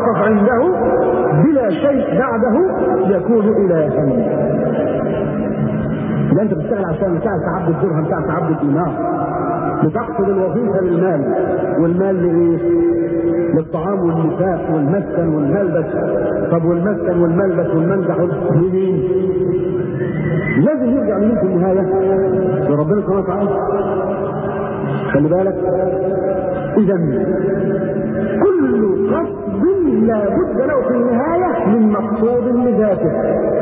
يتوقف عنده بلا شيء بعده يكون إلها لا انت بتشتغل عشان بتاع تعبد الدرهم بتاع تعبد الدينار بتقصد الوظيفه للمال والمال لايه؟ للطعام والنساء والمسكن والملبس طب والمسكن والملبس والمنزح لمين؟ لازم يرجع لمين في النهايه؟ لربنا سبحانه وتعالى خلي بالك اذا كل قصد لا بد له في النهايه من مقصود لذاته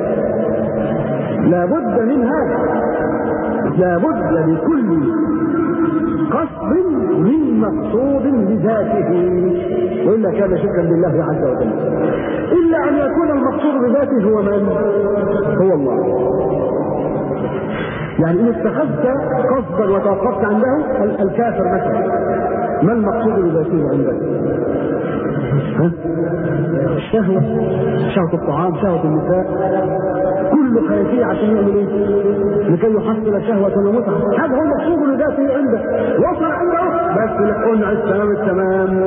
لا بد من هذا لا بد لكل قصد من مقصود لذاته والا كان شركا بالله عز وجل الا ان يكون المقصود بذاته هو من هو الله يعني ان اتخذت قصدا وتوقفت عنده الكافر مثلا ما المقصود بذاته عندك ها؟ الشهوة شهوة الطعام شهوة النساء كل خيفية عشان يعمل ايه؟ لكي يحصل شهوة ومتعة هذا هو المقصود لذاته عنده وصل عنده بس الانعش تمام التمام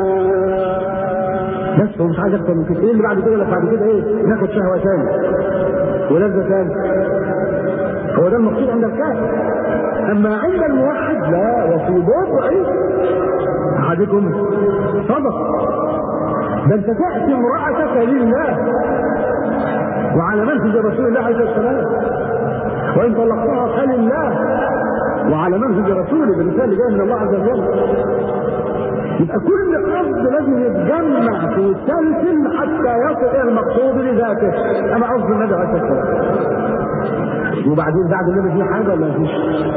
بس هو مش عايز اكتر من كده ايه اللي بعد كده لك بعد كده ايه؟ ناخد شهوة ثاني ولذة ثاني هو ده المقصود عند الكافر اما عند الموحد لا وفي بضع احدكم صدق ده انت تاتي امراتك لله وعلى منهج رسول الله عليه السلام وان طلقتها فلله وعلى منهج رسوله بالرساله اللي جايه من الله عز وجل يبقى كل قصد لازم يتجمع في سلسل حتى يصل الى المقصود لذاته انا قصدي النبي عليه السلام وبعدين بعد النبي في حاجه ولا مفيش؟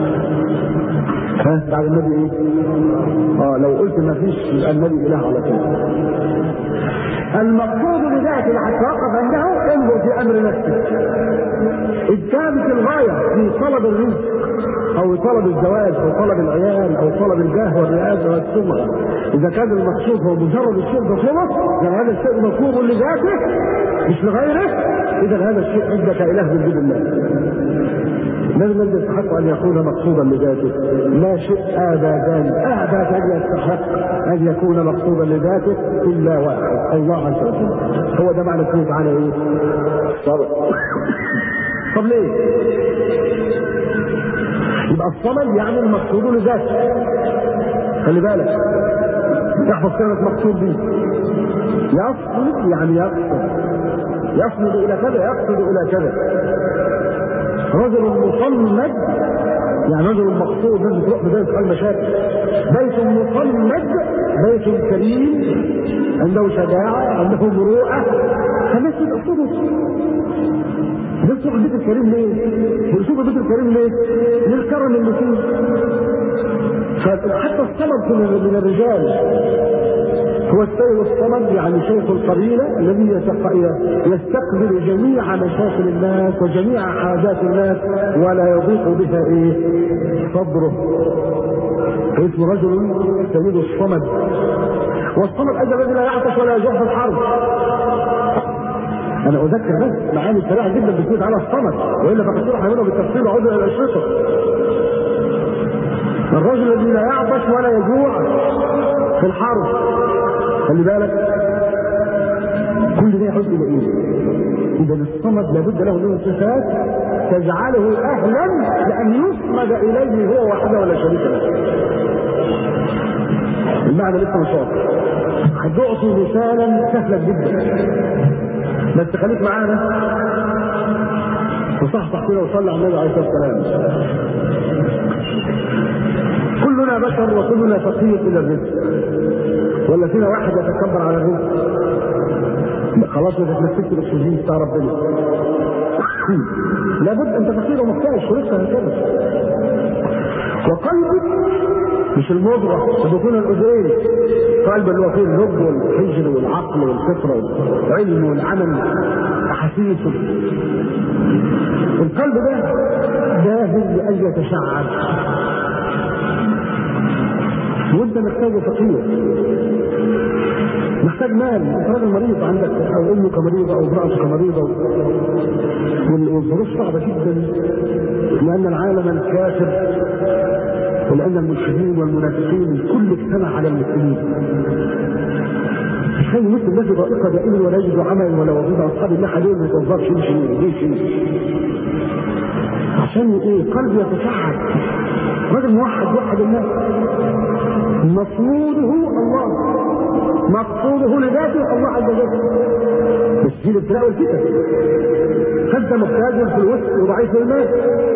ها بعد النبي ايه؟ اه لو قلت مفيش يبقى النبي اله على طول المقصود بذاته اللي هتتوقف عنده انظر في امر نفسك اذ كانت الغايه في طلب الرزق او طلب الزواج او طلب العيال او طلب الجاه والرئاسه والسمعه اذا كان المقصود هو مجرد الشيء تطلبه يعني هذا الشيء مطلوب لذاته مش لغيره اذا هذا الشيء عندك اله من دون الله لازم الذي يستحق ان يكون مقصودا لذاته لا شيء ابدا ابدا يستحق ان يكون مقصودا لذاته الا واحد الله عز وجل هو ده معنى قوله تعالى ايه؟ صبر طب ليه؟ يبقى الصمد يعني المقصود لذاته خلي بالك تحفظ كلمة مقصود دي يصمد يعني يقصد يصمد الى كذا يقصد الى كذا رجل مصمد يعني رجل مقصود لازم تروح بداية سؤال مشاكل بيت مصمد بيت كريم عنده شجاعة عنده مروءة فالناس تقصده نفسه البيت الكريم ليه؟ ونشوف البيت الكريم ليه؟ للكرم اللي فيه فحتى الصمد من الرجال هو السيد الصمد يعني شيخ القبيلة الذي يستقبل جميع مشاكل الناس وجميع حاجات الناس ولا يضيق بها ايه صدره اسم رجل سيد الصمد والصمد ايضا الذي لا يعطش ولا يجوع في الحرب انا اذكر بس معاني سريعه جدا بتزيد على الصمد والا فقد شرح منه بالتفصيل وعود الى الاشرطه الرجل الذي لا يعطش ولا يجوع في الحرب خلي بالك كل ده يعود الى ايه؟ اذا الصمد لابد له من صفات تجعله اهلا لان يصمد اليه هو وحده ولا شريك له. المعنى لسه مش واضح. هتعطي مثالا سهلا جدا. بس خليك معانا وصحصح كده وصلي على النبي عليه الصلاه والسلام. كلنا بشر وكلنا فقير الى الرزق. ولا فينا واحد يتكبر على الرزق خلاص اذا تمسكت الاكسجين بتاع ربنا لابد انت فقير ومحتاج ورزقك هكذا وقلبك مش المضغة بدخول الاذين قلب اللي هو فيه اللب والحجر والعقل والفطرة والعلم والعمل احاسيسه القلب ده جاهز لان يتشعب وانت محتاج فقير محتاج مال انت راجل مريض عندك او امك مريضه او امراتك مريضه والظروف صعبه جدا لان العالم الكافر ولان الملحدين والمنافقين الكل اجتمع على المسلمين تخيل مثل الذي ضائقة دائما ولا يجد عمل ولا وظيفة أصحاب الله حاليا ما يتوظفش يمشي ليش يمشي عشان ايه قلبي يتسعد راجل موحد وحد الله مصموده الله مقصوده لذاته الله عز وجل بس دي الابتلاء والفتن فانت محتاج في الوسط وضعيف المال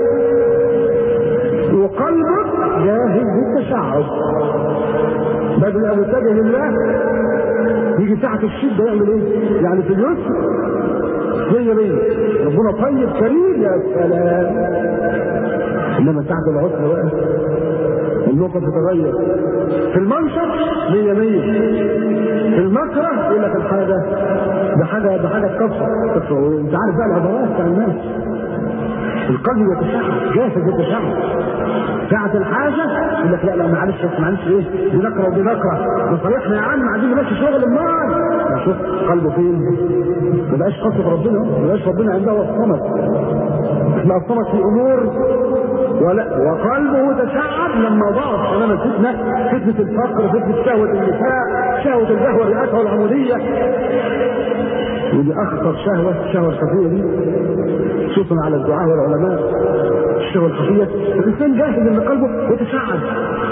وقلبك جاهز للتشعب بدل ان يتجه لله يجي ساعة الشدة يعمل ايه؟ يعني في اليسر مية مية ربنا طيب كريم يا سلام انما ساعة العسر بقى النقطة تتغير في المنشط مية مية في المكره يقول لك الحاجة ده حاجة ده حاجة تكفر انت عارف بقى العبارات بتاع الناس القلب يتشعب جاهز يتشعب ساعة الحاجة يقول لك لا لا معلش بس معلش ايه دي نقرة ودي نقرة نصيحنا يا عم عايزين نمشي شغل النار شوف قلبه فين ما بقاش قصد ربنا ما بقاش ربنا عنده هو الصمد احنا الصمد في امور ولا وقلبه تشعب لما ضاف امام الفتنه فتنه الفقر فتنه شهوه النساء شهوه القهوه الرئاسه والعموديه ودي اخطر شهوه الشهوه الخفيه دي خصوصا على الدعاء والعلماء الشهوه الخفيه الانسان جاهز ان قلبه يتشعب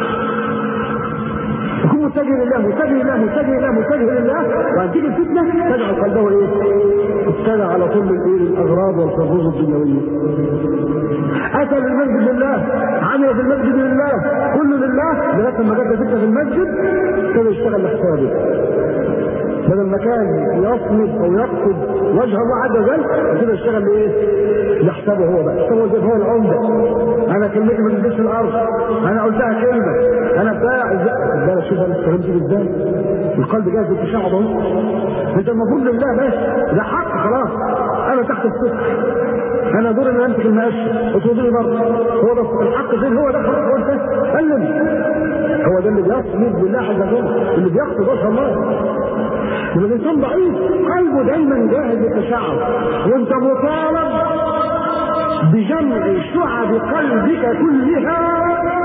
يكون متجه لله متجه لله متجه لله متجه لله وان تيجي الفتنه تجعل قلبه ايه؟ اتجه على طول الايه؟ الاغراض والحظوظ الدنيويه. اتى للمسجد لله عمل في المسجد لله كله لله لغايه لما جت فتنه في المسجد ابتدى يشتغل لحسابه. بدل ما كان يصمد او يقصد وجه الله عز وجل ابتدى يشتغل لايه؟ لحسابه هو بقى، حسابه هو العمده. انا كلمتي ما تنزلش الارض، انا قلتها كلمه، انا بتاع بالك شوف انا اتكلمت ازاي القلب جاهز للتشعب اهو انت المفروض لله بس ده حق خلاص انا تحت الصفر انا دور ان امسك المقش وتوضيني برضه هو ده الحق فين هو ده خلاص هو انت سلم هو ده اللي بيصمد بالله عز وجل اللي بيقصد وجه الله يبقى الانسان ضعيف قلبه دايما جاهز للتشعب وانت مطالب بجمع شعب قلبك كلها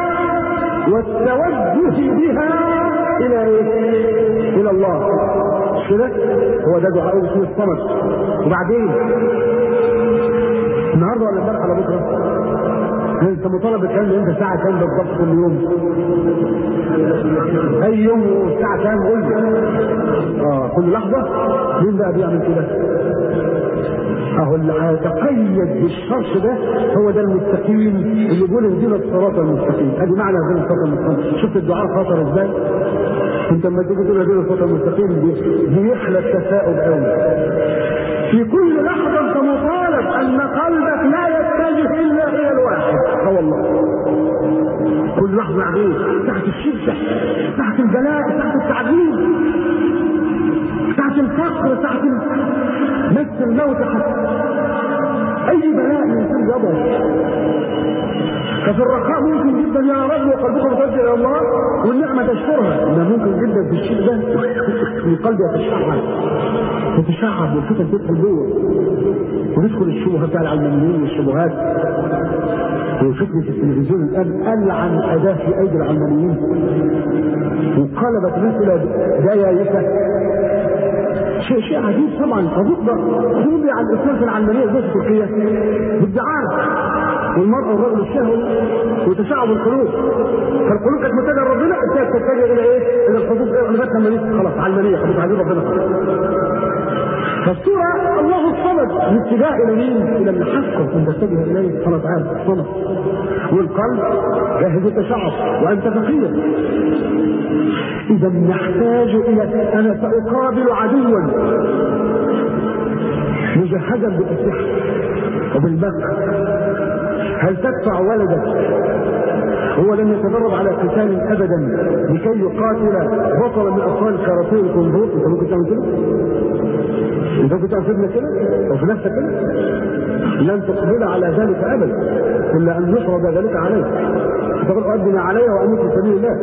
والتوجه بها الى ايه؟ الى الله كده هو ده دعاء اسمه الصمد وبعدين النهارده ولا امبارح ولا بكره؟ انت مطالب بالكلام ده انت ساعه كام بالظبط كل يوم؟ اي يوم والساعه كام قول لي اه كل لحظه مين بقى بيعمل كده؟ اهو اللي هيتقيد بالشرط ده هو ده المستقيم اللي بيقول اهدنا الصراط المستقيم ادي معنى اهدنا الصراط المستقيم شفت الدعاء خطر ازاي انت لما تيجي تقول اهدنا الصراط المستقيم بيحلى التفاؤل قوي في كل لحظه انت مطالب ان قلبك لا يتجه الا الى الواحد اه والله كل لحظه عليه تحت الشده تحت البلاء تحت التعذيب تحت الفقر تحت نفس الموت حتى اي بلاء الانسان يضعف ففي الرخاء ممكن جدا يا رب وقلبك متوجه الى الله والنعمه تشكرها انما ممكن جدا في الشيء ده من قلبي يتشعب يتشعب والفتن تدخل جوه وتدخل الشبهه بتاع العلمانيين والشبهات وفتنة التلفزيون الآن ألعن أداة في أيدي العلمانيين وقلبت مثل ديايته شيء شيء عجيب طبعا فضد قومي على الاسلام في العلمانيه زي في تركيا بالدعاء والمرأة والرجل الشهوي وتشعب القلوب فالقلوب كانت متجهة لربنا انتهت تتجه الى ايه؟ الى الحدود لغايه لما نيجي خلاص علمانيه حدود عزيز ربنا فالصورة الله الصمد الاتجاه الى مين؟ الى الحق ان تتجه اليه سبحانه وتعالى الصمد والقلب جاهز التشعب وانت فقير اذا نحتاج الى انا ساقابل عدوا مجهزا بالاسلحه وبالبكر هل تدفع ولدك هو لم يتدرب على قتال ابدا لكي يقاتل بطلا من ابطال الكاراتيه والكونغو انت ممكن تعمل كده؟ انت ممكن تعمل فينا كده؟ او في نفسك كده؟ لن تقبل على ذلك ابدا الا ان يفرض ذلك عليك تقول اؤدي علي واموت في سبيل الله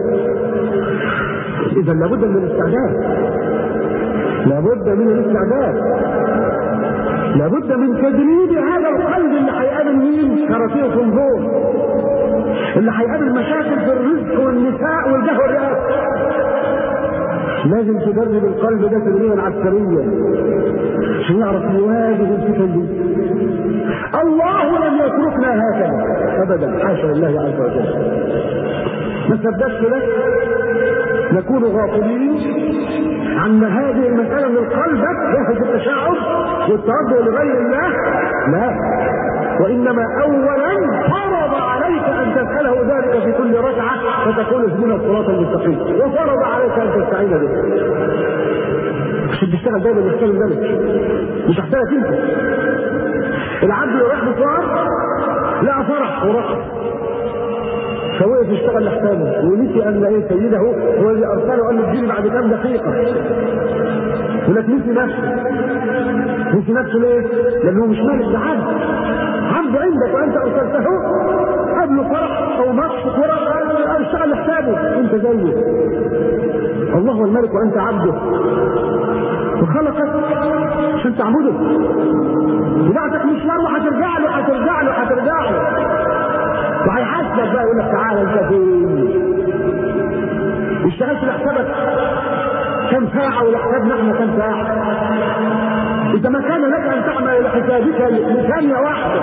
اذا لابد من الاستعداد لابد من الاستعداد لابد من تدريب هذا القلب اللي هيقابل مين؟ كراتيه كونغو اللي هيقابل مشاكل في الرزق والنساء والجهل والرئاسه لازم تدرب القلب ده تدريبا عسكريا عشان يعرف يواجه الفتن دي الله لم يتركنا هكذا ابدا حاشا لله عز وجل ما تصدقش لك نكون غافلين عن هذه المسألة من قلبك ياخذ التشعب والتوجه لغير الله لا وإنما أولا فرض عليك أن تسأله ذلك في كل ركعة فتقول اهدنا الصراط المستقيم وفرض عليك أن تستعين به عشان تشتغل دايما يشتغل ذلك مش هحتاجك انت العبد يروح مشوار لا فرح ورقص فوقف يشتغل لحسابه ونسي ان ايه سيده هو اللي ارسله قال له اديني بعد كام دقيقه ولك نسي نفسه نسي نفسه ليه؟ لانه مش مالك ده عبد عبد عندك وانت ارسلته قبل فرح او ماتش كوره قال اشتغل لحسابه انت زيه الله هو الملك وانت عبده وخلقك عشان تعبده وبعدك مشوار وهترجع له هترجع له هترجع له وهيحاسبك بقى يقول لك تعالى انت فين؟ اشتغلت لحسابك كم ساعة ولحسابنا احنا كم ساعة؟ إذا ما كان لك أن تعمل لحسابك لثانية واحدة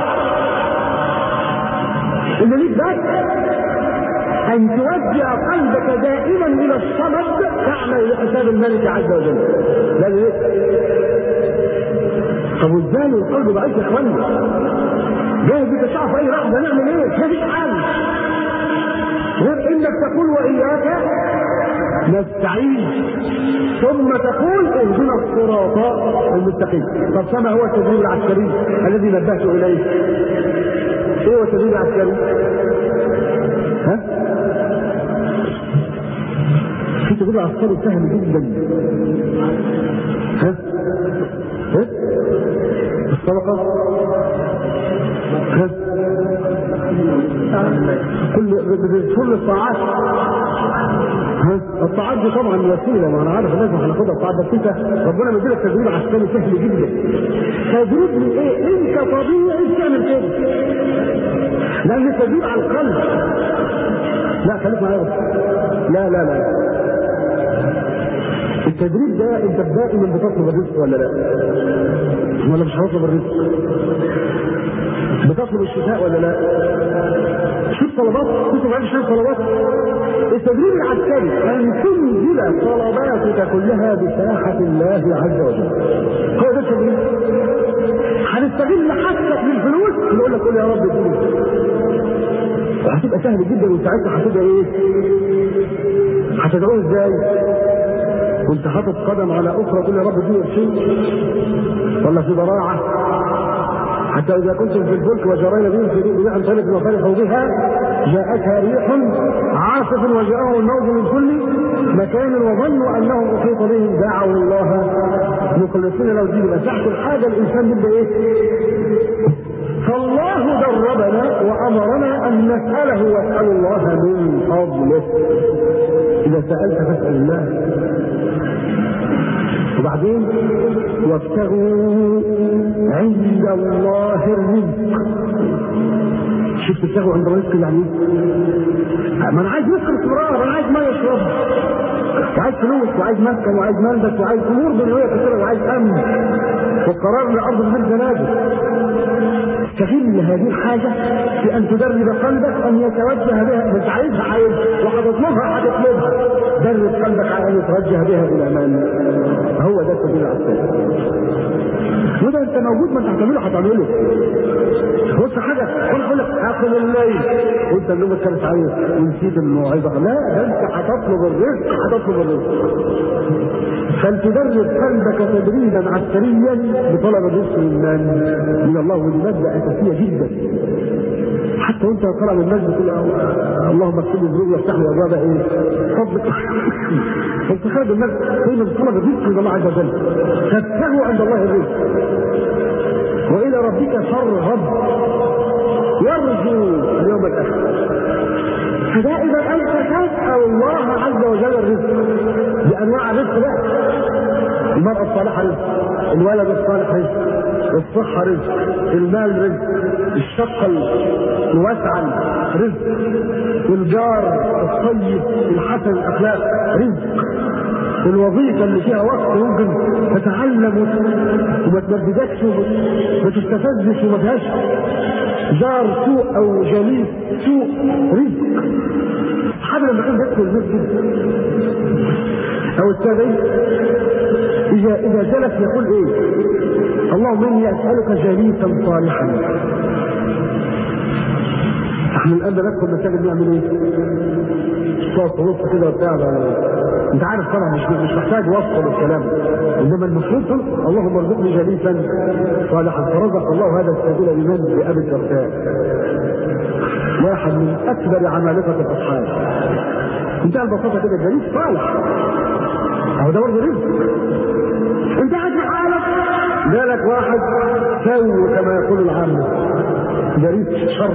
اللي ليك بس أن توجه قلبك دائما إلى الصمد تعمل لحساب الملك عز وجل. لا ليه؟ طب وازاي القلب ضعيف يا اخوانا؟ جاهز بتشعر في اي لحظه نعمل ايه؟ مفيش حل. غير انك تقول واياك نستعين ثم تقول اهدنا الصراط المستقيم طب فما هو التدريب العسكري الذي نبهت اليه؟ ايه هو التدريب العسكري؟ ها؟ في تدريب عسكري سهل جدا ها؟ ها؟ الصدقة ها؟ كل كل الطاعات ها؟ الطاعات دي طبعا وسيله ما انا عارف لازم هناخدها الطاعات بس انت ربنا مديلك تدريب عسكري سهل جدا تدريب من ايه؟ انت طبيعي تعمل كده لان التدريب على القلب لا خليك معايا بس لا لا لا التدريب ده انت دائما بتطلب الرزق ولا لا؟ ولا مش هتطلب الرزق؟ بتطلب الشفاء ولا لا؟ شوف طلبات كتب عندي شوف طلبات التدريب العسكري ان تنزل طلباتك كلها بساحه الله عز وجل هو ده التدريب هنستغل حاجتك للفلوس نقول لك قول يا رب اديني وهتبقى سهل جدا وساعتها هتبقى ايه؟ هتدعوه ازاي؟ كنت حاطط قدم على اخرى تقول يا رب اديني قرشين ولا في ضراعه حتى اذا كنتم في الفلك وجرينا بهم في ريح طلق وفرحوا بها جاءتها ريح عاصف وجاءهم الموج من كل مكان وظنوا انهم احيط بهم دعوا الله مخلصين له الدين تحت الحاجه الانسان يبدا ايه؟ فالله دربنا وامرنا ان نساله واسال الله من فضله اذا سالت فاسال الله وبعدين وابتغوا عند الله الرزق شفت تبتغوا عند الرزق يعني ما انا عايز رزق استمرار انا عايز ميه اشربها وعايز فلوس وعايز مسكن وعايز ملبس وعايز امور دنيويه كثيره وعايز امن وقرار لارض غير جنازه استغل هذه الحاجة في أن تدرب قلبك أن يتوجه بها مش عايزها عايز وهتطلبها هتطلبها درب قلبك على أن يتوجه بها إلى أمام هو ده السبيل العسكري وده أنت موجود ما أنت هتعمله هتعمله بص حاجة أنا أقول لك آخر الليل وأنت النوم الثالث عايز ونسيت الموعظة لا ده أنت هتطلب الرزق هتطلب الرزق فلتدرب قلبك تدريبا عسكريا بطلب الرزق من من الله ودي ماده اساسيه جدا حتى وانت طالع من المسجد تقول اللهم اغفر لي ذنوبي وافتح لي ابواب ايه؟ فضلك انت خارج المسجد دايما طلب الرزق من الله عز وجل فابتغوا عند الله الرزق والى ربك فارغب يرجو اليوم الاخر فده اذا انت تسال الله عز وجل الرزق بانواع الرزق بقى المرأة الصالحة رزق الولد الصالح رزق الصحة رزق المال رزق الشقة الواسعة رزق الجار الطيب الحسن الأخلاق رزق الوظيفة اللي فيها وقت ممكن تتعلم وما تمددكش وما تستفزش وما فيهاش جار سوء أو جليس سوء رزق حد لما كان بيدخل المسجد أو التابعين إذا إذا جلس يقول إيه؟ اللهم إني أسألك جليسا صالحا احنا الان بندخل المساجد نعمل ايه؟ تقعد في نص كده وبتاع انت عارف طبعا مش مش محتاج وصف للكلام انما المفروض اللهم ارزقني جليسا صالحا فرزق الله هذا السبيل لمن بابي الدرداء واحد من اكبر عمالقه الاصحاب انتهى البساطه كده جليس صالح اهو ده برضه رزق انت قاعد في حالك جالك واحد سوي كما يقول العامة جريد شر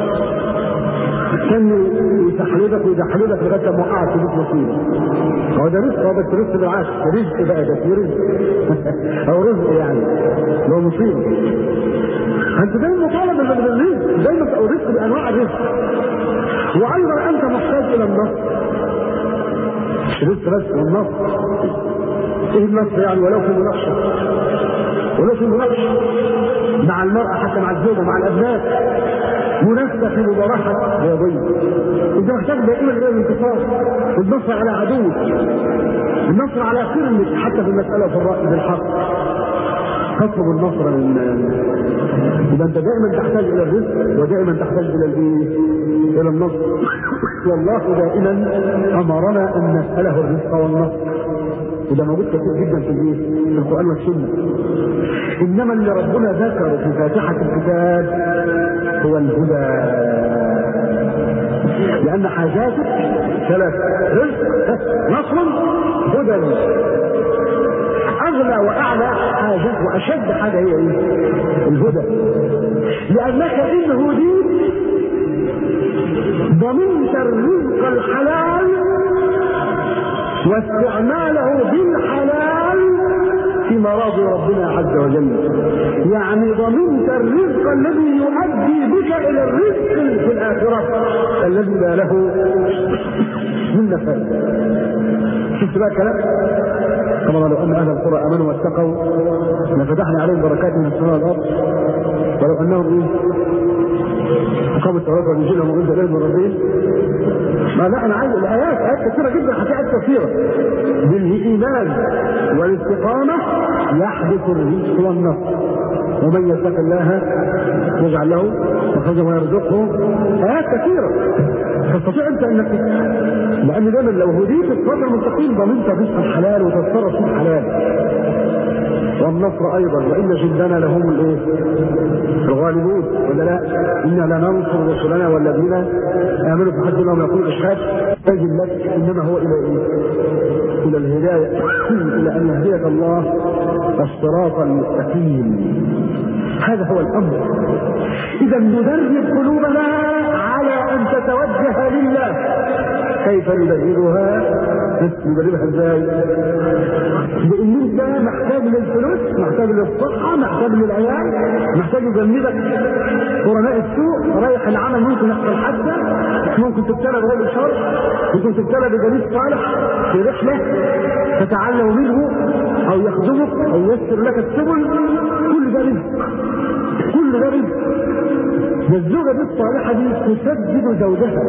كان يسحلبك ويدحلبك لغايه ما وقعت في بيت مصيبه هو ده رزق هو بس رزق بالعكس رزق بقى ده في رزق او رزق يعني هو مصيبه انت دايما مطالب بالرزق دايما او رزق بانواع الرزق وايضا انت محتاج الى النصر مش رزق بس والنصر ايه النصر يعني ولو في مناقشه ولو في مناقشه مع المرأة حتى مع الزوجة مع الأبناء منافسة في مباراة رياضية أنت محتاج دائما إلى الانتصار النصر على عدوك النصر على كلمة حتى في المسألة في الرأي بالحق تطلب النصر من يبقى انت دائما تحتاج الى الرزق ودائما تحتاج الى الايه؟ الى النصر والله دائما امرنا ان نساله الرزق والنصر وده موجود كثير جدا في الايه؟ في القران والسنه انما اللي ربنا ذكره في فاتحه الكتاب هو الهدى لان حاجاتك ثلاث رزق نصر هدى اغلى واعلى حاجه واشد حاجه هي ايه؟ الهدى لانك ان هديت ضمنت الرزق الحلال واستعماله بالحلال في مراضي ربنا عز وجل يعني ضمنت الرزق الذي يؤدي بك الى الرزق في الاخره الذي لا له من نفاذ شفت بقى كلام كما لو ان اهل القرى امنوا واتقوا لفتحنا عليهم بركات من السماء والارض ولو انهم ايه اقاموا الصلاه والانجيل وما انزل اليهم من ربهم ما لا انا عايز الايات ايات كثيره جدا حكايات كثيره بالايمان والاستقامه يحدث الرزق والنصر ومن يتق الله يجعل له مخرجا ويرزقه ايات كثيره تستطيع انت انك لان دايما لو هديت الصدر المستقيم ضمنت رزق الحلال وتتصرف في الحلال والنصر ايضا وان جندنا لهم الايه؟ الغالبون ولا لا؟ انا لننصر رسلنا والذين امنوا في حد لهم يقول اشهاد تجد لك انما هو الى ايه؟ الى الهدايه الى ان يهديك الله الصراط المستقيم هذا هو الامر اذا ندرب قلوبنا على ان تتوجه لله كيف ندربها ندربها ازاي لان انت محتاج للفلوس محتاج للصحه محتاج للعيال محتاج يجنبك قرناء السوء رايح العمل ممكن يحصل حادثه ممكن تبتلى برجل شر ممكن تبتلى بجليس صالح في رحله تتعلم منه او يخدمك او ييسر لك السبل كل ده رزق كل ده رزق والزوجة دي الصالحة دي تسدد زوجها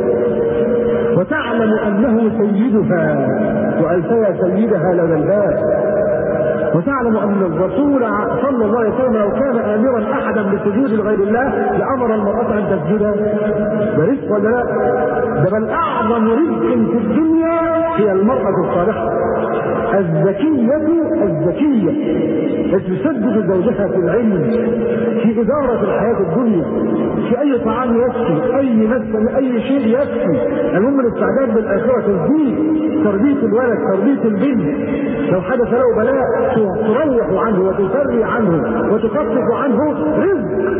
وتعلم أنه سيدها وألفي سيدها لدى الباب وتعلم أن الرسول صلى الله عليه وسلم لو كان آمرا أحدا بالسجود لغير الله لأمر المرأة أن تسجد ده رزق ولا لا؟ ده بل أعظم رزق في الدنيا هي المرأة الصالحة الذكية الذكية التي تسدد زوجها في العلم في إدارة الحياة الدنيا في أي طعام يكفي أي مسكن أي شيء يكفي المهم الاستعداد بالآخرة تزديد تربية الولد تربية البنت لو حدث له بلاء تروح عنه وتسري عنه وتخفف عنه رزق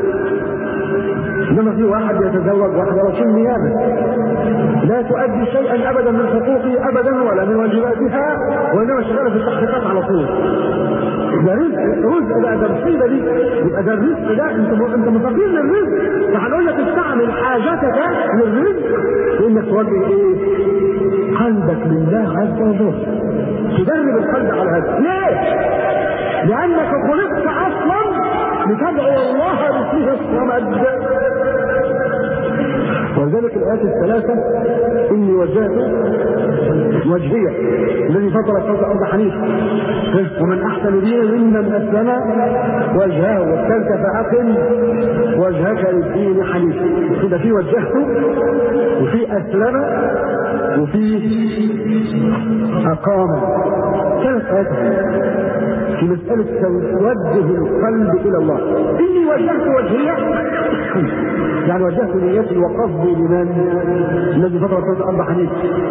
انما في واحد يتزوج واحده وكل نيابه لا تؤدي شيئا ابدا من حقوقه ابدا ولا من واجباتها وانما شغاله في التحقيقات على طول ده رزق رزق ده ده مصيبه دي يبقى ده الرزق ده انت انت مفكر للرزق فهنقول لك استعمل حاجتك للرزق وانك توجه ايه؟ قلبك لله عز وجل تدرب القلب على هذا ليه؟ لأنك خلقت أصلا لتدعو الله باسمه الصمد ولذلك الآيات الثلاثة إني وجهت وجهية الذي فطر الصوت الأرض حنيف ومن أحسن دينا ممن أسلم وجهه والثالثة فأقم وجهك للدين حنيف كده في وجهته وفي أسلم وفي أقام ثلاث آيات في مسألة توجه القلب إلى الله إني وجهت وجهية يعني وجهت نيتي وقصدي لمن الذي فطر الصوت الأرض حنيف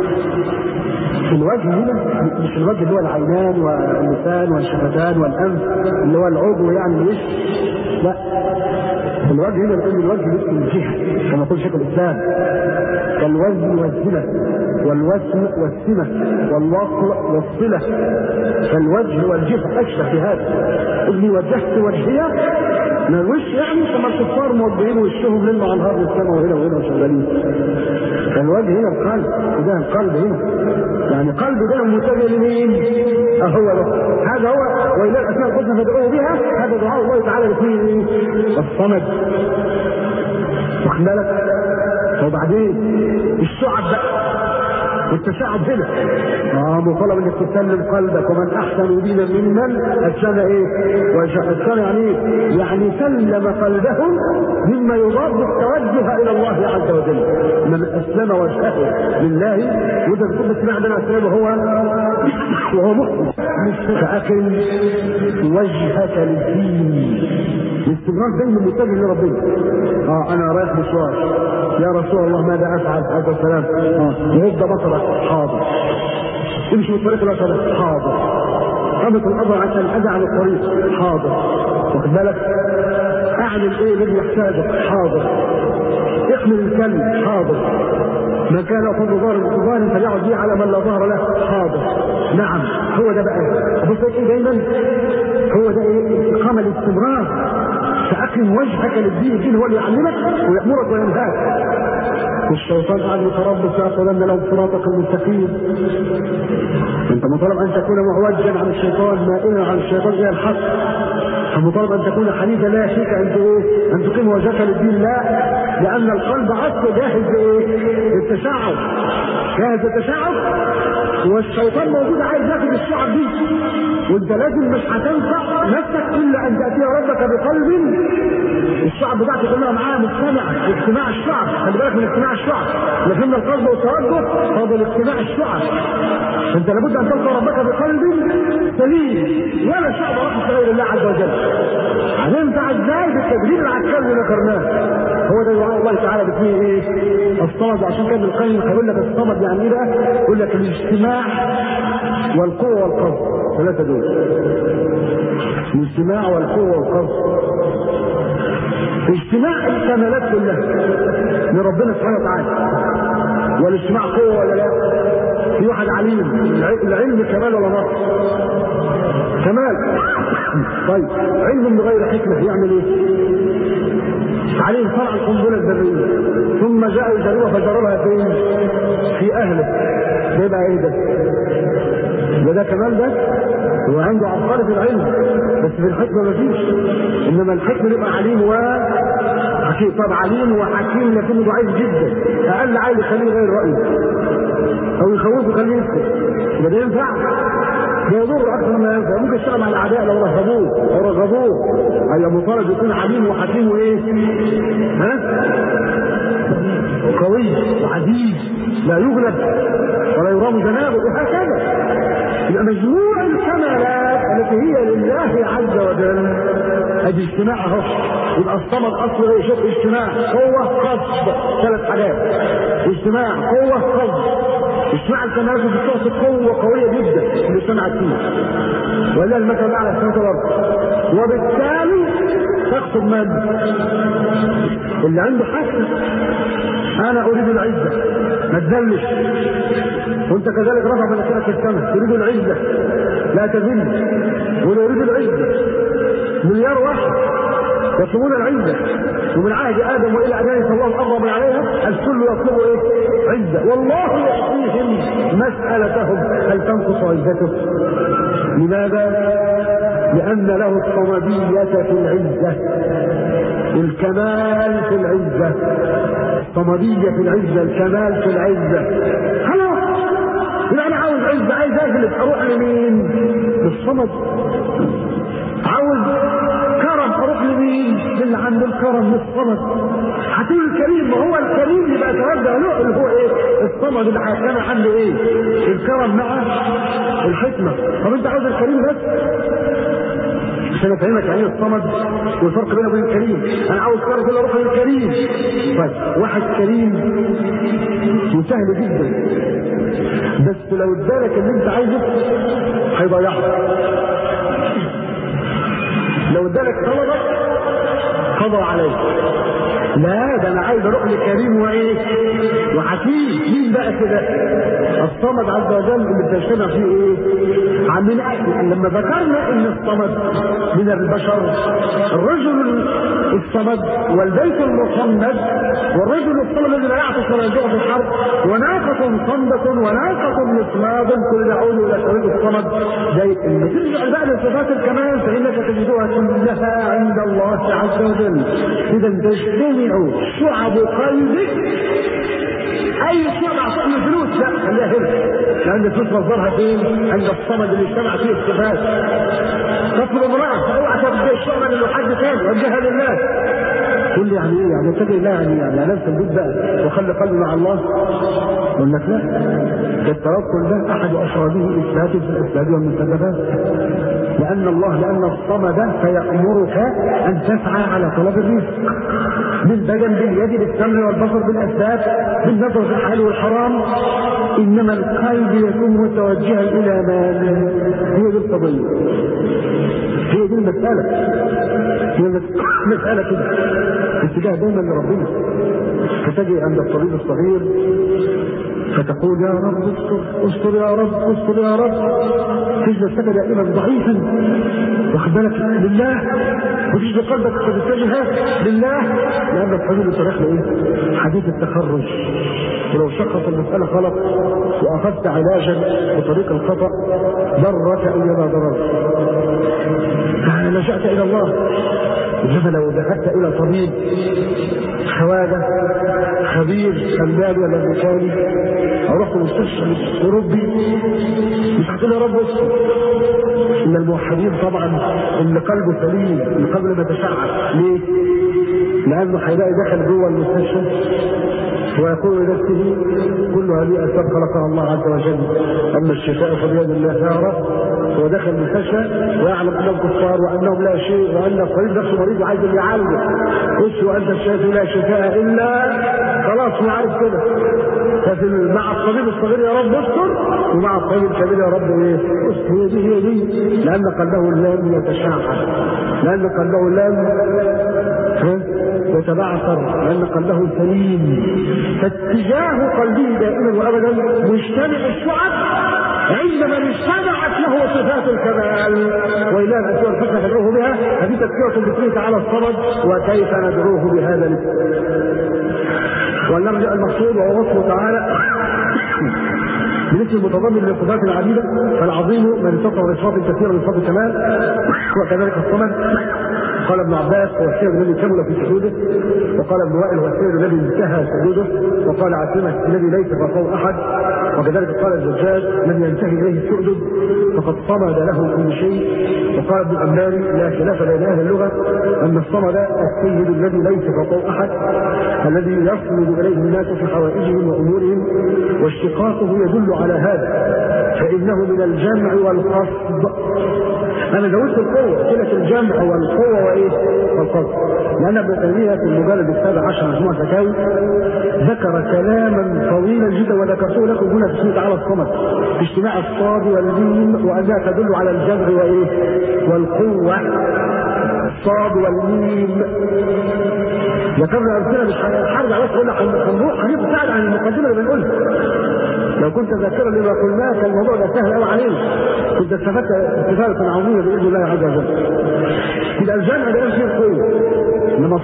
الوجه هنا مش الوجه اللي هو العينان واللسان والشفتان والانف اللي هو العضو يعني الوش لا الوجه هنا بيقول الوجه باسم الجهه كما يقول شيخ الاسلام كالوزن والزنه والوسم والسمه والوصل والصله كالوجه والجهه اشبه في هذا اني وجهت وجهي ما الوش يعني كما الكفار موجهين وشهم ليل مع نهار للسماء وهنا وهنا وشغالين فالوجه هنا القلب ده القلب هنا يعني قلب ده متجه لمين؟ اهو ده هذا هو والى الاسماء الحسنى فادعوه بها هذا دعاء الله تعالى لاسمه ايه؟ الصمد واخد بالك؟ وبعدين الشعب بقى والتشعب هنا اه مطالب انك تسلم قلبك ومن احسن دينا ممن اسلم ايه؟ اسلم يعني ايه؟ يعني سلم قلبه مما يضاد التوجه الى الله عز وجل من اسلم وجهه لله وده بتقول بس عندنا اسلام وهو وهو محسن فاقم وجهك للدين الاستمرار دايما متجه لربنا اه انا رايح مشوار يا رسول الله ماذا افعل عليه السلام اه يهد بصرك حاضر امشي بالطريق الاشهر حاضر قامت الامر عشان اذى عن الطريق حاضر واخد بالك اعمل ايه اللي يحتاجك حاضر احمل الكلب حاضر ما كان ياخذ ظهر ظهر فليعد به على من لا ظهر له حاضر نعم هو ده بقى بص ايه دايما هو ده ايه اقامه الاستمرار فاقم وجهك للدين الدين هو اللي يعلمك ويامرك وينهاك والشيطان قاعد يتربص يقولن له صراطك المستقيم انت مطالب ان تكون معوجا عن الشيطان مائلا عن الشيطان الى الحق فمطالب ان تكون حنيفا لا شيك ان ايه ان تقيم وجهك للدين لا لان القلب اصله جاهز بايه؟ للتشعب جاهز للتشعب والشيطان موجود عايز ياخد الشعب دي وانت لازم مش هتنفع نفسك الا ان تاتي ربك بقلب الشعب بتاعته كلها معاه مجتمع اجتماع الشعب خلي بالك من اجتماع الشعب لكن القلب والتوجه فضل اجتماع الشعب انت لابد ان تلقى ربك بقلب سليم ولا شعب راح غير الله عز وجل هننفع ازاي بالتدريب العسكري اللي ذكرناه هو ده دعاء الله تعالى باسمه ايه؟ الصمد عشان كده القيم هيقول لك الصمد يعني ايه بقى؟ يقول لك الاجتماع والقوه والقصد ثلاثه دول الاجتماع والقوه والقصد اجتماع الكمالات كلها لربنا سبحانه وتعالى والاجتماع قوه ولا لا؟ في واحد عليم العلم كمال ولا نقص؟ كمال طيب علم بغير حكمه يعمل ايه؟ عليه صنع القنبله الذريه ثم جاء يجربها فجربها فين؟ في اهله ده يبقى ايه ده؟ ده ده كمان ده هو عنده عبقرة العلم بس في الحكمة مفيش انما الحكمة يبقى عليم وحكيم طب عليم وحكيم لكنه ضعيف جدا اقل عيل يخليه غير رأيه او يخوفه يخليه يسكت يبقى ده ينفع؟ ده يضر اكثر ما ينفع ممكن يشتغل مع الاعداء لو رغبوه او رغبوه اي مطالب يكون عليم وحكيم وايه؟ ها؟ قوي وعزيز لا يغلب ولا يرام جنابه وهكذا يبقى مجموع الكمالات التي هي لله عز وجل ادي اجتماع اهو يبقى الصمد اصله ايه شوف اجتماع قوه قصد ثلاث حاجات اجتماع قوه قصد اجتماع الكمالات بتعطي قوه قويه جدا اللي اجتمعت فيه ولله المثل الاعلى السماوات والارض وبالتالي تقصد من؟ اللي عنده حسن انا اريد العزه ما تذلش وانت كذلك رفع مناخيرك في السماء تريد العزه لا تذل ولا يريد العزه مليار واحد يطلبون العزة ومن عهد آدم وإلى أن يرث الله الأرض من عليها الكل يطلب إيه؟ عزة والله يعطيهم مسألتهم هل تنقص عزته؟ لماذا؟ لأن له الصمدية في العزة الكمال في العزة الصمدية في العزة الكمال في العزة خلاص يبقى أنا عاوز عزة عايز أجلس أروح لمين؟ للصمد عاوز كرم اروح لمين؟ اللي عنده الكرم للصمد هتقول الكريم ما هو الكريم يبقى توجه له اللي هو ايه؟ الصمد اللي هيكون عنده ايه؟ الكرم مع الحكمه طب انت عاوز الكريم بس؟ عشان افهمك يعني الصمد والفرق بينه وبين الكريم انا عاوز كرم كده اروح للكريم طيب واحد كريم وسهل جدا بس لو ادالك اللي انت عايزه هيضيعك لو ادالك طلبك قضى عليك لا ده انا عايز اروح لكريم وايه وحكيم مين بقى كده الصمد عز وجل اللي بتجتمع فيه ايه عندنا لما ذكرنا ان الصمد من البشر الرجل الصمد والبيت المصمد والرجل الصمد الذي لا يعطش ولا يجوع في الحرب وناقة صمدة وناقة مصماد كل يعود الى طريق الصمد ده لما ترجع بقى لصفات الكمال فانك تجدها كلها عند الله عز وجل اذا تجتمع شعب قلبك اي شعب اعطانا فلوس لا خليها هنا لان الفلوس مصدرها فين؟ عند الصمد اللي اجتمع فيه الصفات تطلب امراه اوعى تبدا الشعب من حد ثاني وجهها لله تقول لي يعني ايه يعني اتجه الله يعني يعني انام في البيت بقى واخلي قلبي مع الله يقول لك لا ده التوكل ده احد اشراره اثبات في الاسباب والمسببات لان الله لان الصمد فيامرك ان تسعى على طلب الرزق بالبدن باليد بالسمع والبصر بالاسباب بالنظر في الحلال والحرام انما القلب يكون متوجها الى ما هي دي القضيه هي دي المساله هي المساله كده اتجاه دايما لربنا فتجي عند الطبيب الصغير فتقول يا رب استر استر يا رب استر يا رب تجد نفسك دائما ضعيفا واخد بالك لله وتجد قلبك قد اتجه لله لان الحدود بطريق ايه؟ حديث التخرج ولو شخص المسألة غلط وأخذت علاجا بطريق الخطأ ضرك أيما ضرر فلجأت إلى الله إنما لو ذهبت إلى طبيب خواجة خبير سلمان ولا امريكاني او رحت مستشفى اوروبي مش هتقول يا رب ان الموحدين طبعا اللي قلبه سليم اللي قبل ما يتشعب ليه؟ لانه هيلاقي دخل جوه المستشفى ويقول لنفسه كل هذه اسباب خلقها الله عز وجل اما الشفاء فبيد الله يا رب هو دخل المستشفى ويعلم انهم كفار وانهم لا شيء وان الطبيب نفسه مريض وعايز يعالجه بص وانت الشافي لا شفاء الا خلاص هو عارف كده ففي مع الطبيب الصغير يا رب استر ومع الطبيب الكبير يا رب ايه استر هي دي هي دي لان قلبه لم يتشعب لان قلبه لم يتبعثر لان قلبه سليم فاتجاه قلبه دائما وابدا مجتمع الشعب عندما اجتمعت له صفات الكمال والى الاسماء الحسنى ندعوه بها هذه تذكره باسمه تعالى الصمد وكيف ندعوه بهذا الاسم ولنرجع المقصود وهو وصفه تعالى بالاسم المتضمن للصفات العديدة فالعظيم من اتصف بصفات كثيرة من صفات الكمال وكذلك الصمد قال ابن عباس هو السير الذي كمل في سجوده وقال ابن وائل هو السير الذي انتهى سجوده وقال عكرمة الذي ليس فوقه احد وكذلك قال الزجاج من ينتهي اليه السؤدد فقد صمد له كل شيء وقال ابن الأماري لا خلاف بين اهل اللغه ان الصمد السيد الذي ليس فوقه احد الذي يصمد اليه الناس في حوائجهم وامورهم واشتقاقه يدل على هذا فانه من الجمع والقصد انا زودت القوه قلت لك الجمع والقوه وايه والقصد لان ابن تيميه في المجلد السابع عشر مجموعه فتاوي ذكر كلاما طويلا جدا وذكرته لكم هنا في اسمه تعالى الصمد في اجتماع الصاد والميم وانها تدل على الجمع وايه والقوه الصاد والميم ذكرنا امثله مش هرجع بس اقول لك هنروح هنبتعد عن المقدمه اللي بنقولها لو كنت ذاكرا لما قلناه كان الموضوع ده سهل قوي علينا كنت استفدت استفاده عظيمه باذن الله عز وجل يبقى الجمع ده فيه القوه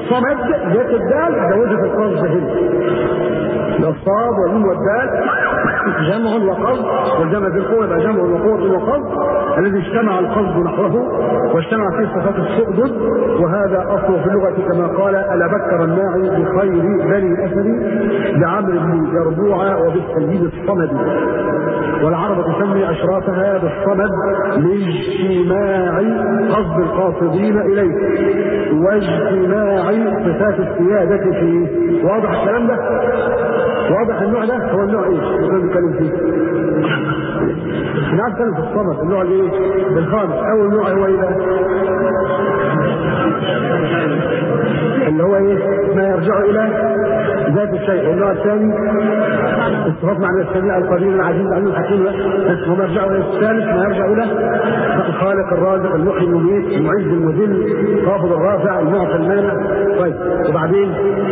الصمد جت الدال زوجت القصد هنا الصاد والميم والدال جمع وقصد والجمع في القوة يبقى جمع وقوة وقصد الذي اجتمع القصد نحوه واجتمع فيه صفات السؤدد وهذا اصله في اللغة كما قال ألا بكر الناعي بخير بني الأسد لعمرو بن جربوع وبالسيد الصمد والعرب تسمي أشرافها بالصمد لاجتماع قصد القاصدين إليه واجتماع صفات السيادة فيه واضح الكلام ده؟ واضح النوع ده هو النوع ايه؟ اللي بنتكلم فيه. احنا عارف في الصمد النوع الايه؟ بالخامس اول نوع هو ايه ده؟ اللي هو ايه؟ ما يرجع الى ذات الشيء والنوع الثاني الصفات معنى السميع القدير العزيز العليم الحكيم وما يرجع الى الثالث ما يرجع الى الخالق الرازق المحيي المميت المعز المذل الخافض الرافع المعطي المانع طيب وبعدين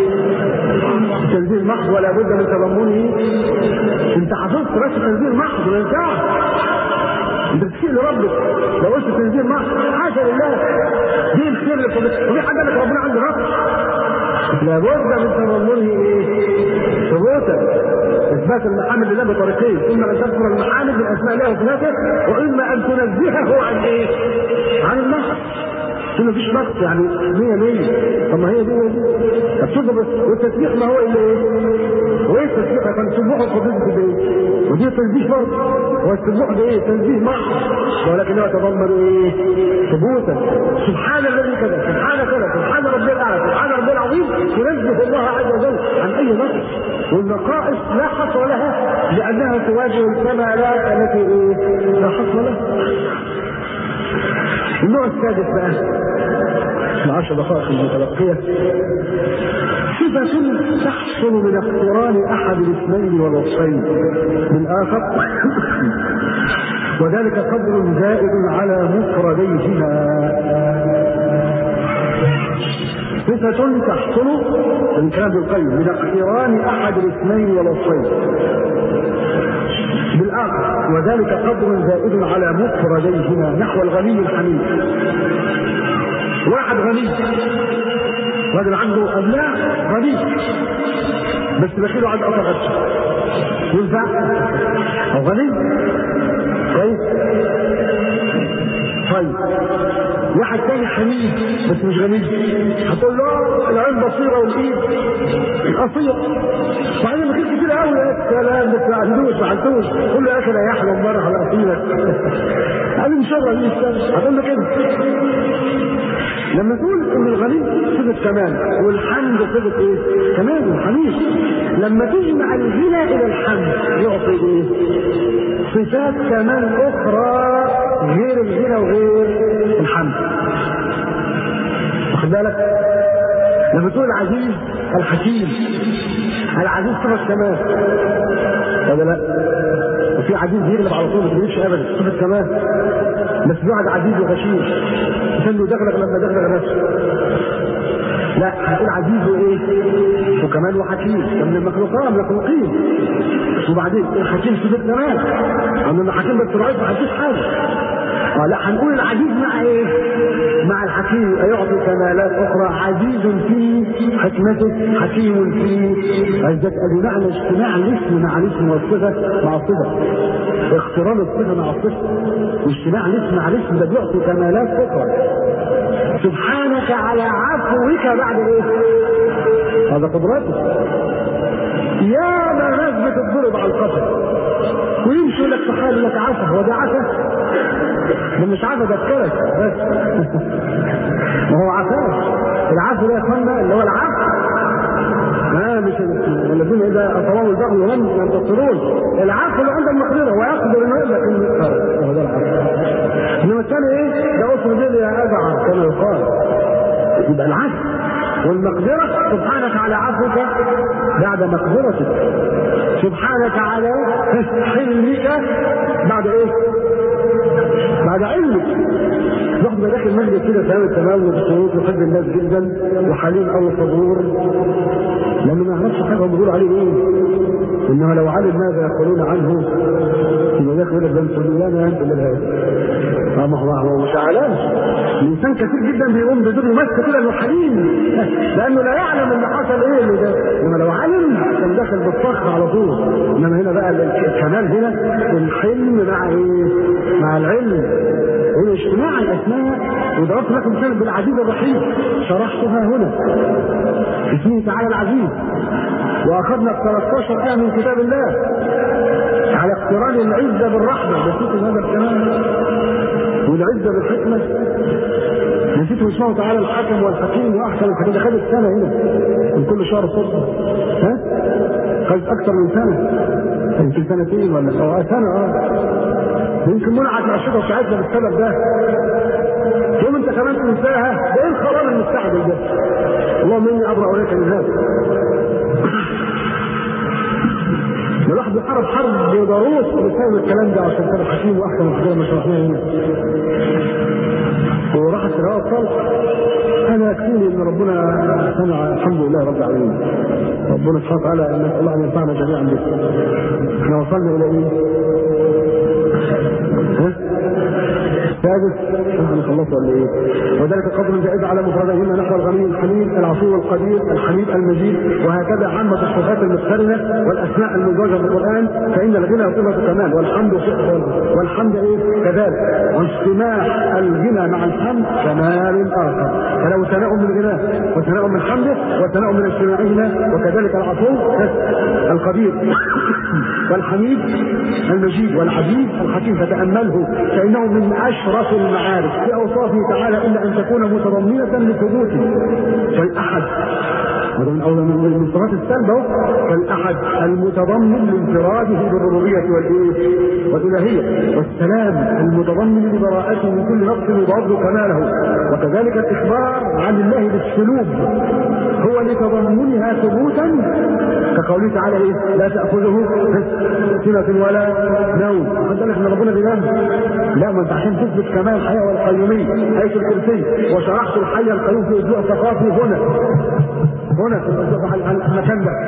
تنزيل محض ولا بد من تضمنه انت حفظت بس تنزيل محض ما ينفعش انت بتشيء لربك لو قلت تنزيل محض حاشا لله دي الخير لك وفي حاجه لك ربنا عنده رب لابد من تضمنه ايه؟ ثبوتا اثبات المحامد لله بطريقين اما ان تذكر المحامد من اسماء الله وصفاته واما ان تنزهه عن ايه؟ عن النقص ما فيش نقص يعني 100 100 طب ما هي دي دي طب شوف بس والتسبيح ما هو الا ايه؟ هو ايه التسبيح؟ كان سبوح القدس بايه؟ ودي تنزيه برضه هو السبوح ده ايه؟ تنزيه محض ولكنه يتضمن ايه؟ ثبوتا سبحان الذي كذا سبحان كذا سبحان ربي الاعلى سبحان ربي العظيم تنزه الله عز وجل عن اي نقص والنقائص لا حصر لها لانها تواجه الكمالات التي ايه؟ لا حصر لها النوع السادس بقى العشر دقائق المتلقية صفة تحصل من اقتران أحد الاثنين والوصفين بالآخر وذلك قدر زائد على مفرديهما صفة تحصل من كلام ابن القيم من اقتران أحد الاثنين والوصفين بالآخر وذلك قدر زائد على مفرديهما نحو الغني الحميد واحد غني راجل عنده أبناء غني بس بخيله عند أطر غش ينفع؟ أو غني كويس طيب واحد تاني حميد بس مش غني هتقول له العين بصيره والايد قصير وبعدين بخيل كتير قوي يا سلام بس ما عندوش ما عندوش قول له يا اخي ريح له امبارح على قصيرك هذه مش شر دي هتقول له كده لما تقول ان الغني صفه كمال والحمد صفه ايه؟ كمال وحميد لما تجمع الغنى الى الحمد يعطي ايه؟ صفات كمال اخرى غير الغنى وغير الحمد واخد بالك؟ لما تقول العزيز الحكيم العزيز صفه كمال ولا لا؟ وفي عزيز يغلب على طول ما تجيبش ابدا صفه كمال بس في واحد عزيز وغشيم كانه دغدغ لما دغدغ نفسه لا هتقول عزيز وايه؟ وكمال وحكيم من المخلوقات مخلوقين وبعدين الحكيم صفه كمال اما الحكيم بس ضعيف ما حدش حاجه اه لا هنقول العزيز مع ايه؟ مع الحكيم يعطي كمالات اخرى عزيز في حكمته حكيم في عزة بمعنى اجتماع الاسم مع الاسم والصفه مع الصفه اقتران الصفه مع الصفه واجتماع الاسم مع الاسم ده بيعطي كمالات اخرى سبحانك على عفوك بعد ايه؟ هذا قدرته يا ما ناس بتتضرب على القفا ويمشي لك في حال لك عفا هو ده عفا ده مش عفا ده اتكلت بس ما هو عفاش العفو ده يا اخوانا اللي هو العفو ما مش الذين اذا اصابهم البغي وهم ينتصرون العفو اللي عند المقدره ويقدر انه يقدر انه هو ده العفو انما الثاني ايه؟ ده اصل دي يا ادعى كما يقال يبقى العفو والمقدرة سبحانك على عفوك بعد مقدرتك سبحانك على حلمك بعد ايه؟ بعد علمك الواحد بقى داخل المسجد كده تمام التمام وبالشروط ويحب الناس جدا وحليم قوي الصبور لانه ما يعرفش حاجه هم بيقولوا عليه ايه انه لو علم ماذا يقولون عنه يبقى داخل يقول لك ده انتم لا انتم اه ما هو هو مش اعلان الانسان كثير جدا بيقوم بدور يمثل كده انه حليم لانه لا يعلم اللي حصل ايه اللي ده انما لو علم كان داخل بالصخر على طول انما هنا بقى الكمال هنا الحلم مع ايه؟ مع العلم هنا اجتماع الاسماء وضربت لكم مثال بالعزيز الرحيم شرحتها هنا اسمه تعالى العزيز واخذنا 13 ايه من كتاب الله على اقتران العزه بالرحمه نسيت هذا الكلام والعزه بالحكمه نسيت اسمه تعالى الحكم والحكيم واحسن الحكيم ده خدت سنه هنا من كل شهر صدق ها خدت اكثر من سنه يمكن سنتين ولا اه سنه اه يمكن منعت الانشطه بتاعتنا بالسبب ده يوم انت كمان تنساها ده ايه القرار المستعجل ده اللهم اني ابرا اليك من هذا الواحد بيحارب حرب ضروس بسبب الكلام ده عشان كده حكيم واحسن من كده ما شرحناه هنا وراحت الهواء الصالح انا يكفيني ان ربنا سمع الحمد لله رب العالمين ربنا سبحانه وتعالى نسال الله ان ينفعنا جميعا به احنا وصلنا الى ايه؟ السادس احنا خلصنا ولا ايه؟ وذلك قدر زائد على مفردهما نحو الغني الحميد العفو القدير الحميد المجيد وهكذا عامة الصفات المقترنة والاسماء المدرجة في القرآن فإن الغنى صفة كمال والحمد والحمد ايه؟ كذلك واجتماع الغنى مع الحمد كمال آخر فلو ثناء من غناه وثناء من حمده وثناء من اجتماعهما وكذلك العفو القدير والحميد المجيد والعزيز الحكيم فتأمله فإنه من أشرف المعارف في أوصافه تعالى إلا أن تكون متضمنة لثبوته فالأحد هذا من أول من صفات السلب اهو فالأحد المتضمن لانفراده بالربوبية والإيه؟ والإلهية والسلام المتضمن لبراءته من كل نقص يضاد كماله وكذلك الإخبار عن الله بالسلوب هو لتضمنها ثبوتا كقوله تعالى إيه؟ لا تأخذه سنة ولا نوم قد بالك ان ربنا بينام لا ما انت عشان تثبت كمال الحياه والقيوميه حيث الكرسي وشرحت الحي القيوم في اسبوع ثقافي هنا هنا في المكان ده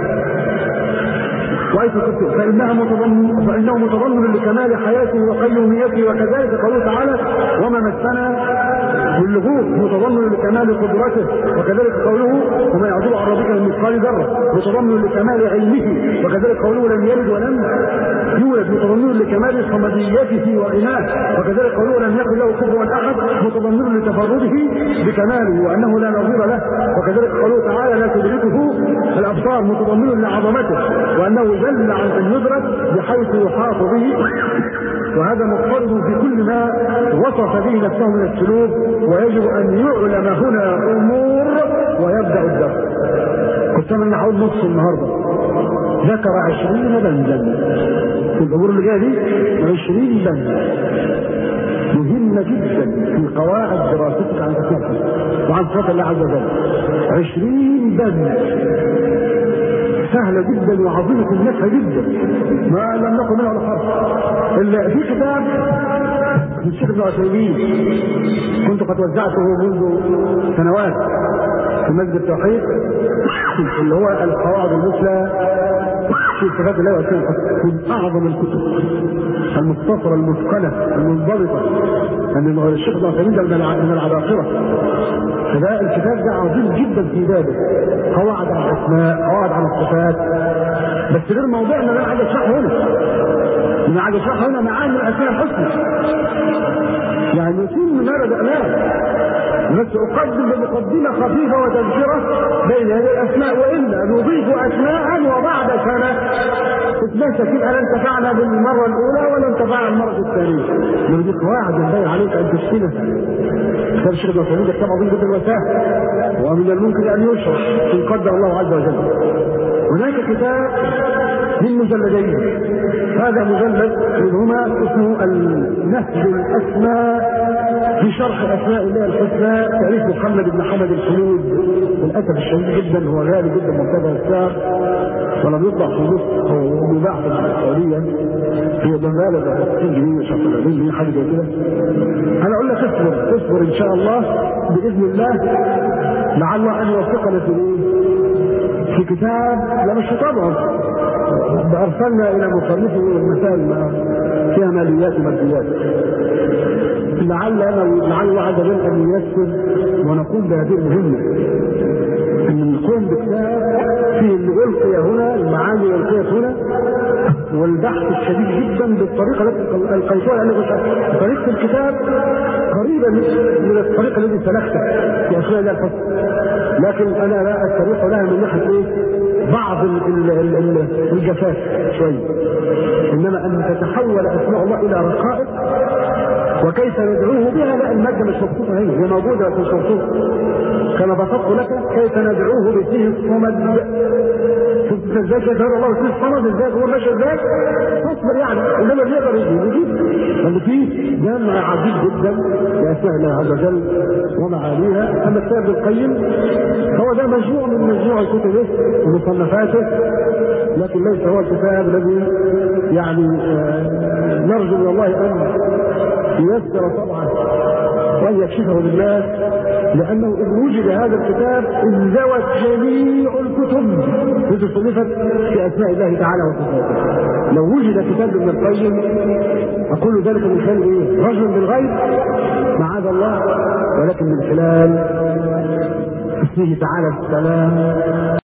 وأيضا الكرسي فإنها متضمن فإنه متضمن لكمال حياته وقيوميته وكذلك قوله تعالى وما مسنا باللغوب متضمن لكمال قدرته وكذلك قوله وما يعدل عن ربك من مثقال ذره متضمن لكمال علمه وكذلك قوله لم يلد ولم يولد متضمن لكمال صمديته وغناه وكذلك قوله لم يكن له كفوا احد متضمن لتفرده بكماله وانه لا نظير له وكذلك قوله تعالى لا تدركه الابصار متضمن لعظمته وانه جل عن ان يدرك بحيث يحاط به وهذا مضطرد في كل ما وصف به نفسه من السلوك ويجب ان يعلم هنا امور ويبدا الدرس كنت انا هقول نص النهارده ذكر عشرين بندا في الامور اللي جايه دي عشرين بند مهمة جدا في قواعد دراستك عن اسمائك وعن صفات الله عز وجل عشرين بند سهلة جدا وعظيمة النفع جدا ما لم نقل منها ولا حرف إلا في كتاب للشيخ ابن عثيمين كنت قد وزعته منذ سنوات في مسجد التوحيد اللي هو القواعد المثلى في صفات الله والسلام من اعظم الكتب المختصره المتقنه المنضبطه ان الشيخ ابن عثيمين ده من العباقره فده الكتاب ده عظيم جدا في بابه قواعد عن الاسماء قواعد عن الصفات بس غير موضوعنا اللي انا عايز اشرحه هنا انا عايز اشرحه هنا معاني الاسماء الحسنى يعني يتم ما بدأناه بس اقدم بمقدمه خفيفه وتذكره بين هذه الاسماء والا نضيف اسماء وبعد سنه تتمسك يبقى لا انتفعنا بالمره الاولى ولا انتفعنا المره الثانيه من دي قواعد ينبغي عليك ان تشتمها كتاب الشيخ ابن عثيمين كتاب عظيم جدا وسهل ومن الممكن ان يشرح ان قدر الله عز وجل هناك كتاب من مجلدين هذا مجلد منهما اسمه النهج الاسماء في شرح اسماء الله الحسنى تاريخ محمد بن حمد الحمود للاسف الشديد جدا هو غالي جدا مرتبه السعر ولم يطبع في مصر او يباع في السعوديه في مبالغ 60 جنيه مش عارف 40 جنيه حاجه زي كده انا اقول لك اصبر اصبر ان شاء الله باذن الله لعل ان يوفقنا في ايه؟ في كتاب لا مش طبعا ارسلنا الى مصنفه مسائل فيها ماليات وماديات لعل انا لعل الله عز وجل ان ييسر ونقوم بهذه المهمه ان نقوم بكتاب فيه اللي القي هنا المعاني اللي القيت هنا والبحث الشديد جدا بالطريقه التي القيتها لان طريقه الكتاب قريبه من الطريق الذي سلكته في اثناء هذا الفصل لكن انا لا استريح لها من ناحيه ايه؟ بعض ال- ال- ال- ال- الجفاف شويه انما ان تتحول اسماء الله الى رقائق وكيف ندعوه بها لا الماده مش مبسوطه هي هي موجوده في الخرطوم كما بسطت لك كيف ندعوه باسمه الصمد شفت ازاي كيف يدعو الله باسمه الصمد ازاي هو ماشي ازاي تصبر يعني انما اللي يقدر يجيب يجيب اللي فيه جمع عجيب جدا لاسماء الله عز وجل ومعانيها اما كتاب ابن القيم هو ده مجموع من مجموع كتبه ومصنفاته لكن ليس هو الكتاب الذي يعني آه، نرجو من الله ان ييسر طبعا وان يكشفه للناس لانه ان وجد هذا الكتاب انزوت جميع الكتب التي صنفت في اسماء الله تعالى وصفاته لو وجد كتاب ابن القيم اقول ذلك من خلال ايه؟ رجل بالغيب معاذ الله ولكن من خلال اسمه تعالى السلام